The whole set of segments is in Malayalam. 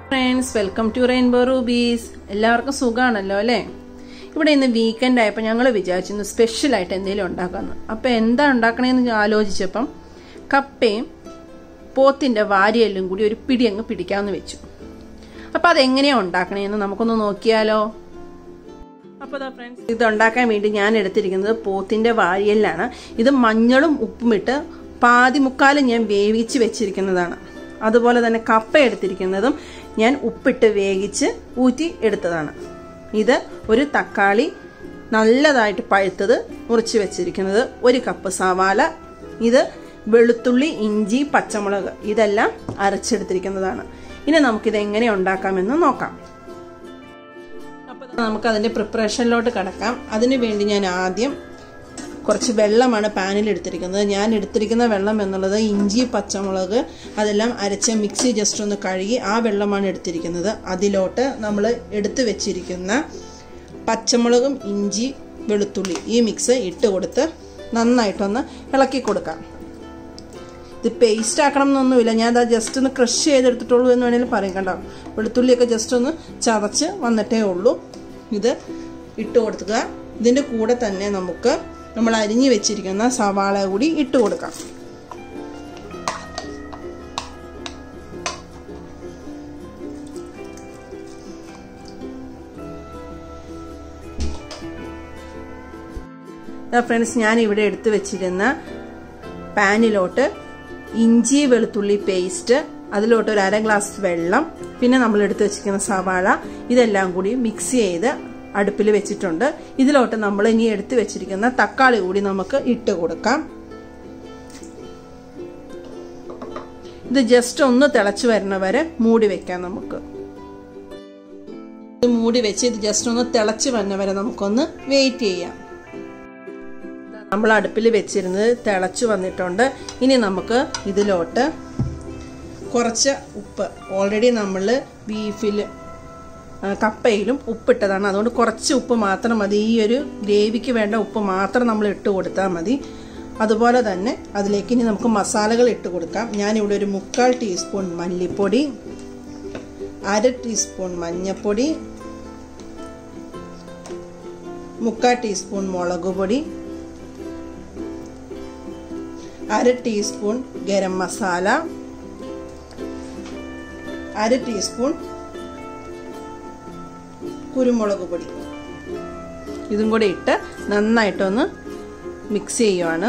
friends welcome to rainbow rubies എല്ലാവർക്കും സുഖമാണല്ലോ അല്ലേ ഇവിടെ ഇന്ന് വീക്കെൻഡ് ആയപ്പോൾ ഞങ്ങൾ വിചാരിച്ചിരുന്നു സ്പെഷ്യലായിട്ട് എന്തെങ്കിലും ഉണ്ടാക്കാമെന്ന് അപ്പോൾ എന്താ ഉണ്ടാക്കണേന്ന് ആലോചിച്ചപ്പം കപ്പയും പോത്തിൻ്റെ വാരിയെല്ലും കൂടി ഒരു പിടി അങ്ങ് പിടിക്കാമെന്ന് വെച്ചു അപ്പോൾ അതെങ്ങനെയാണ് ഉണ്ടാക്കണേന്ന് നമുക്കൊന്ന് നോക്കിയാലോ അപ്പോൾ അതാ ഫ്രണ്ട്സ് ഇത് ഉണ്ടാക്കാൻ വേണ്ടി ഞാൻ എടുത്തിരിക്കുന്നത് പോത്തിൻ്റെ വാരിയല്ലാണ് ഇത് മഞ്ഞളും ഉപ്പുമിട്ട് പാതി മുക്കാലും ഞാൻ വേവിച്ച് വെച്ചിരിക്കുന്നതാണ് അതുപോലെ തന്നെ കപ്പ എടുത്തിരിക്കുന്നതും ഞാൻ ഉപ്പിട്ട് വേവിച്ച് ഊറ്റി എടുത്തതാണ് ഇത് ഒരു തക്കാളി നല്ലതായിട്ട് പഴുത്തത് മുറിച്ച് വെച്ചിരിക്കുന്നത് ഒരു കപ്പ് സവാല ഇത് വെളുത്തുള്ളി ഇഞ്ചി പച്ചമുളക് ഇതെല്ലാം അരച്ചെടുത്തിരിക്കുന്നതാണ് ഇനി നമുക്കിത് എങ്ങനെ ഉണ്ടാക്കാമെന്ന് നോക്കാം അപ്പോൾ നമുക്ക് അതിൻ്റെ പ്രിപ്പറേഷനിലോട്ട് കിടക്കാം അതിനു വേണ്ടി ഞാൻ ആദ്യം കുറച്ച് വെള്ളമാണ് പാനിൽ എടുത്തിരിക്കുന്നത് ഞാൻ എടുത്തിരിക്കുന്ന വെള്ളം എന്നുള്ളത് ഇഞ്ചി പച്ചമുളക് അതെല്ലാം അരച്ച മിക്സി ജസ്റ്റ് ഒന്ന് കഴുകി ആ വെള്ളമാണ് എടുത്തിരിക്കുന്നത് അതിലോട്ട് നമ്മൾ എടുത്തു വെച്ചിരിക്കുന്ന പച്ചമുളകും ഇഞ്ചി വെളുത്തുള്ളി ഈ മിക്സ് ഇട്ട് കൊടുത്ത് നന്നായിട്ടൊന്ന് ഇളക്കി കൊടുക്കാം ഇത് പേസ്റ്റ് ആക്കണം എന്നൊന്നുമില്ല ഞാൻ അത് ജസ്റ്റ് ഒന്ന് ക്രഷ് ചെയ്തെടുത്തിട്ടുള്ളൂ എന്ന് വേണമെങ്കിൽ പറയും കണ്ടോ വെളുത്തുള്ളിയൊക്കെ ജസ്റ്റ് ഒന്ന് ചതച്ച് വന്നിട്ടേ ഉള്ളൂ ഇത് ഇട്ട് കൊടുക്കുക ഇതിൻ്റെ കൂടെ തന്നെ നമുക്ക് നമ്മൾ അരിഞ്ഞു വെച്ചിരിക്കുന്ന സവാള കൂടി ഇട്ട് കൊടുക്കാം ഫ്രണ്ട്സ് ഞാൻ ഇവിടെ എടുത്തു വെച്ചിരുന്ന പാനിലോട്ട് ഇഞ്ചി വെളുത്തുള്ളി പേസ്റ്റ് അതിലോട്ട് ഒരു അര ഗ്ലാസ് വെള്ളം പിന്നെ നമ്മൾ എടുത്തു വെച്ചിരിക്കുന്ന സവാള ഇതെല്ലാം കൂടി മിക്സ് ചെയ്ത് അടുപ്പിൽ വെച്ചിട്ടുണ്ട് ഇതിലോട്ട് നമ്മൾ ഇനി എടുത്തു വെച്ചിരിക്കുന്ന തക്കാളി കൂടി നമുക്ക് ഇട്ട് കൊടുക്കാം ഇത് ജസ്റ്റ് ഒന്ന് തിളച്ചു വരുന്ന വരെ മൂടി വെക്കാം നമുക്ക് ഇത് മൂടി വെച്ച് ഇത് ജസ്റ്റ് ഒന്ന് തിളച്ച് വരുന്ന വരെ നമുക്കൊന്ന് വെയിറ്റ് ചെയ്യാം നമ്മൾ അടുപ്പിൽ വെച്ചിരുന്നത് തിളച്ചു വന്നിട്ടുണ്ട് ഇനി നമുക്ക് ഇതിലോട്ട് കുറച്ച് ഉപ്പ് ഓൾറെഡി നമ്മൾ ബീഫിൽ കപ്പയിലും ഉപ്പിട്ടതാണ് അതുകൊണ്ട് കുറച്ച് ഉപ്പ് മാത്രം മതി ഈ ഒരു ഗ്രേവിക്ക് വേണ്ട ഉപ്പ് മാത്രം നമ്മൾ ഇട്ട് കൊടുത്താൽ മതി അതുപോലെ തന്നെ അതിലേക്ക് ഇനി നമുക്ക് മസാലകൾ ഇട്ട് കൊടുക്കാം ഞാനിവിടെ ഒരു മുക്കാൽ ടീസ്പൂൺ മല്ലിപ്പൊടി അര ടീസ്പൂൺ മഞ്ഞൾപ്പൊടി മുക്കാൽ ടീസ്പൂൺ മുളക് പൊടി അര ടീസ്പൂൺ ഗരം മസാല അര ടീസ്പൂൺ കുരുമുളക് പൊടി ഇതും കൂടെ ഇട്ട് നന്നായിട്ടൊന്ന് മിക്സ് ചെയ്യുവാണ്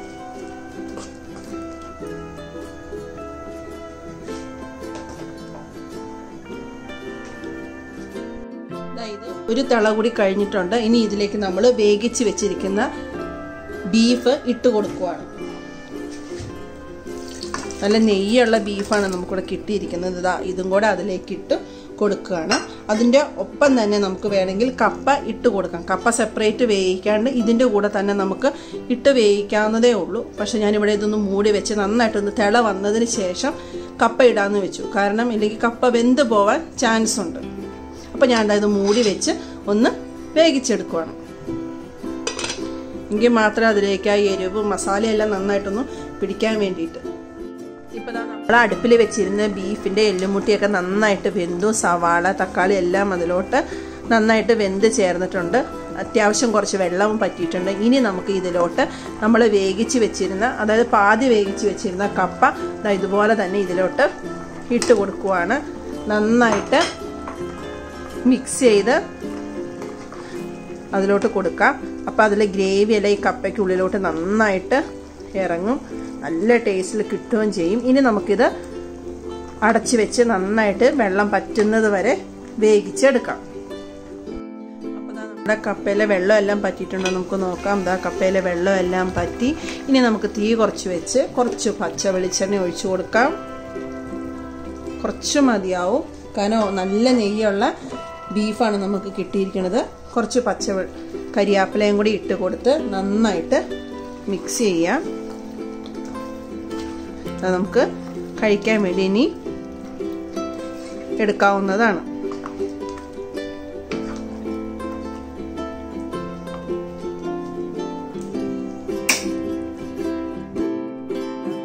ഒരു തള കൂടി കഴിഞ്ഞിട്ടുണ്ട് ഇനി ഇതിലേക്ക് നമ്മൾ വേവിച്ച് വെച്ചിരിക്കുന്ന ബീഫ് ഇട്ട് കൊടുക്കുവാണ് നല്ല നെയ്യുള്ള ബീഫാണ് നമുക്കിവിടെ കിട്ടിയിരിക്കുന്നത് ഇതാ ഇതും കൂടെ അതിലേക്ക് ഇട്ട് കൊടുക്കുകയാണ് അതിൻ്റെ ഒപ്പം തന്നെ നമുക്ക് വേണമെങ്കിൽ കപ്പ ഇട്ട് കൊടുക്കാം കപ്പ സെപ്പറേറ്റ് വേവിക്കാണ്ട് ഇതിൻ്റെ കൂടെ തന്നെ നമുക്ക് ഇട്ട് വേവിക്കാവുന്നതേ ഉള്ളൂ പക്ഷേ ഞാനിവിടെ ഇതൊന്ന് മൂടി വെച്ച് നന്നായിട്ടൊന്ന് തിള വന്നതിന് ശേഷം കപ്പ ഇടാമെന്ന് വെച്ചു കാരണം ഇല്ലെങ്കിൽ കപ്പ വെന്ത് പോവാൻ ചാൻസ് ഉണ്ട് അപ്പോൾ ഞാൻ ഇത് മൂടി വെച്ച് ഒന്ന് വേവിച്ചെടുക്കുവാണ് എങ്കിൽ മാത്രമേ അതിലേക്ക് ആ എരിവ് മസാലയെല്ലാം നന്നായിട്ടൊന്ന് പിടിക്കാൻ വേണ്ടിയിട്ട് ഇപ്പോൾ നമ്മൾ അടുപ്പിൽ വെച്ചിരുന്ന ബീഫിൻ്റെ എല്ലുമുട്ടിയൊക്കെ നന്നായിട്ട് വെന്തു സവാള തക്കാളി എല്ലാം അതിലോട്ട് നന്നായിട്ട് വെന്ത് ചേർന്നിട്ടുണ്ട് അത്യാവശ്യം കുറച്ച് വെള്ളവും പറ്റിയിട്ടുണ്ട് ഇനി നമുക്ക് ഇതിലോട്ട് നമ്മൾ വേവിച്ച് വെച്ചിരുന്ന അതായത് പാതി വേവിച്ച് വെച്ചിരുന്ന കപ്പ ഇതുപോലെ തന്നെ ഇതിലോട്ട് ഇട്ട് കൊടുക്കുവാണ് നന്നായിട്ട് മിക്സ് ചെയ്ത് അതിലോട്ട് കൊടുക്കാം അപ്പോൾ അതിൽ ഗ്രേവി എല്ലാം ഈ കപ്പയ്ക്കുള്ളിലോട്ട് നന്നായിട്ട് ഇറങ്ങും നല്ല ടേസ്റ്റിൽ കിട്ടുകയും ചെയ്യും ഇനി നമുക്കിത് അടച്ചു വെച്ച് നന്നായിട്ട് വെള്ളം പറ്റുന്നത് വരെ വേവിച്ചെടുക്കാം അപ്പോൾ നമ്മുടെ കപ്പയിലെ വെള്ളം എല്ലാം പറ്റിയിട്ടുണ്ടോ നമുക്ക് നോക്കാം ഇതാ കപ്പയിലെ വെള്ളം എല്ലാം പറ്റി ഇനി നമുക്ക് തീ കുറച്ച് വെച്ച് കുറച്ച് പച്ച വെളിച്ചെണ്ണ ഒഴിച്ചു കൊടുക്കാം കുറച്ച് മതിയാവും കാരണം നല്ല നെയ്യുള്ള ബീഫാണ് നമുക്ക് കിട്ടിയിരിക്കുന്നത് കുറച്ച് പച്ച കരിയാപ്പിലയും കൂടി ഇട്ട് കൊടുത്ത് നന്നായിട്ട് മിക്സ് ചെയ്യാം നമുക്ക് കഴിക്കാൻ വേണ്ടി ഇനി എടുക്കാവുന്നതാണ്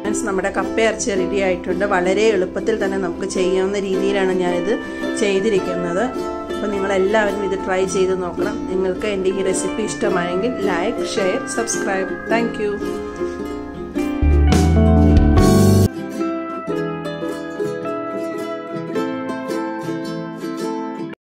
ഫ്രണ്ട്സ് നമ്മുടെ കപ്പ ഇറച്ചി റെഡി ആയിട്ടുണ്ട് വളരെ എളുപ്പത്തിൽ തന്നെ നമുക്ക് ചെയ്യാവുന്ന രീതിയിലാണ് ഞാനിത് ചെയ്തിരിക്കുന്നത് അപ്പോൾ നിങ്ങളെല്ലാവരും ഇത് ട്രൈ ചെയ്ത് നോക്കണം നിങ്ങൾക്ക് എൻ്റെ ഈ റെസിപ്പി ഇഷ്ടമായെങ്കിൽ ലൈക്ക് ഷെയർ സബ്സ്ക്രൈബ് താങ്ക്